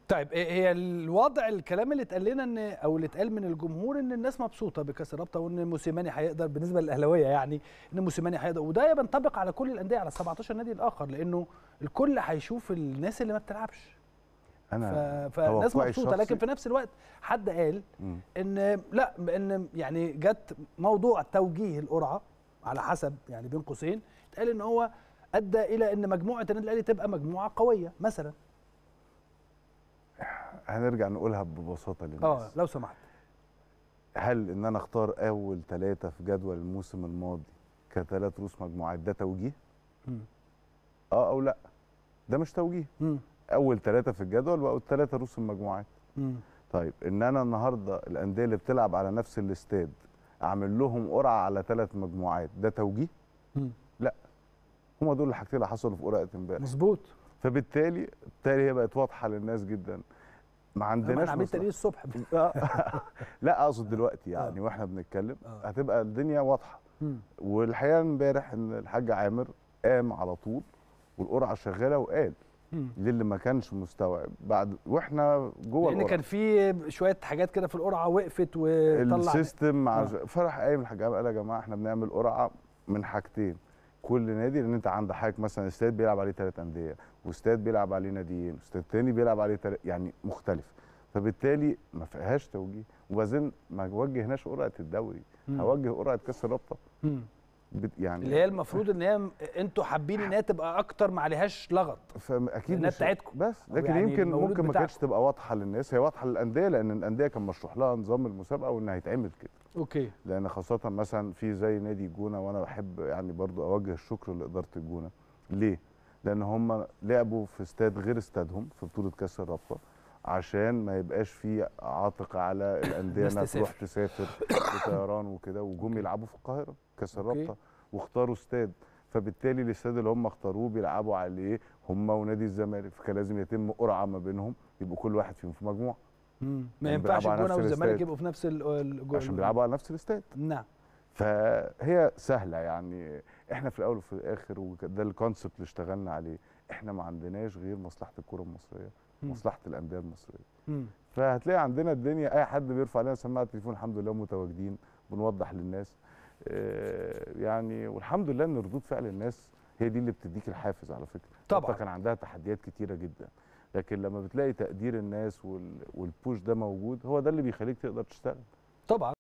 طيب إيه هي الوضع الكلام اللي اتقال لنا ان او اللي اتقال من الجمهور ان الناس مبسوطه بكاس الرابطه وان موسيماني هيقدر بالنسبه للاهلاويه يعني ان موسيماني هيقدر وده بينطبق على كل الانديه على 17 نادي الاخر لانه الكل هيشوف الناس اللي ما بتلعبش ف... انا فالناس توقعي مبسوطه الشخصي- لكن في نفس الوقت حد قال مم. ان لا ان يعني جت موضوع توجيه القرعه على حسب يعني بين قوسين اتقال ان هو ادى الى ان مجموعه النادي الاهلي تبقى مجموعه قويه مثلا هنرجع نقولها ببساطه للناس اه لو سمحت هل ان انا اختار اول ثلاثه في جدول الموسم الماضي كثلاث رؤوس مجموعات ده توجيه مم. اه او لا ده مش توجيه مم. اول ثلاثه في الجدول بقوا الثلاثه رؤوس المجموعات مم. طيب ان انا النهارده الانديه اللي بتلعب على نفس الاستاد اعمل لهم قرعه على ثلاث مجموعات ده توجيه مم. هما دول الحاجتين اللي حصلوا في قرعه امبارح مظبوط فبالتالي بالتالي هي بقت واضحه للناس جدا ما انا عندناش عملت مصلحة. تقرير الصبح لا اقصد دلوقتي يعني واحنا بنتكلم آه. هتبقى الدنيا واضحه مم. والحقيقه امبارح ان الحاج عامر قام على طول والقرعه شغاله وقال مم. للي ما كانش مستوعب بعد واحنا جوه لان القرعه كان في شويه حاجات كده في القرعه وقفت وطلع السيستم مع آه. آه. فرح قايم الحاج عامر قال يا جماعه احنا بنعمل قرعه من حاجتين كل نادي لان انت عندك حضرتك مثلا استاد بيلعب عليه ثلاث انديه واستاد بيلعب عليه ناديين واستاد تاني بيلعب عليه تل... يعني مختلف فبالتالي ما فيهاش توجيه وبعدين ما وجهناش قرعه الدوري مم. هوجه قرعه كاس الرابطه مم. بت- يعني اللي هي المفروض ان هي انتوا حابين ان هي تبقى اكتر ما عليهاش لغط فاكيد لأنها مش بتاعتكم. بس أو لكن يعني يمكن المولود ممكن ما بتاعكم. كانتش تبقى واضحه للناس هي واضحه للانديه لان الانديه كان مشروح لها نظام المسابقه وان هيتعمل كده اوكي لان خاصه مثلا في زي نادي الجونه وانا بحب يعني برضو اوجه الشكر لاداره الجونه ليه لان هم لعبوا في استاد غير استادهم في بطوله كاس الرابطه عشان ما يبقاش في عاتق على الانديه الناس انها تروح تسافر. تسافر بطيران وكده وجم يلعبوا في القاهره كاس أوكي. الرابطه واختاروا استاد فبالتالي الاستاد اللي هم اختاروه بيلعبوا عليه هم ونادي الزمالك فكان لازم يتم قرعه ما بينهم يبقوا كل واحد فيهم في مجموعه مم. ما هم ينفعش بيلعبوا على الجونه نفس والزمالك الاستاد. يبقوا في نفس ال- الجو عشان بيلعبوا على نفس الاستاد نعم فهي سهله يعني احنا في الاول وفي الاخر وده الكونسبت اللي اشتغلنا عليه احنا ما عندناش غير مصلحه الكره المصريه مم. مصلحه الانديه المصريه مم. فهتلاقي عندنا الدنيا اي حد بيرفع علينا سماعه التليفون الحمد لله متواجدين بنوضح للناس آه، يعني والحمد لله ان ردود فعل الناس هي دي اللي بتديك الحافز على فكره طبعاً. الرابطة كان عندها تحديات كتيره جدا لكن لما بتلاقي تقدير الناس وال- والبوش ده موجود هو ده اللي بيخليك تقدر تشتغل طبعا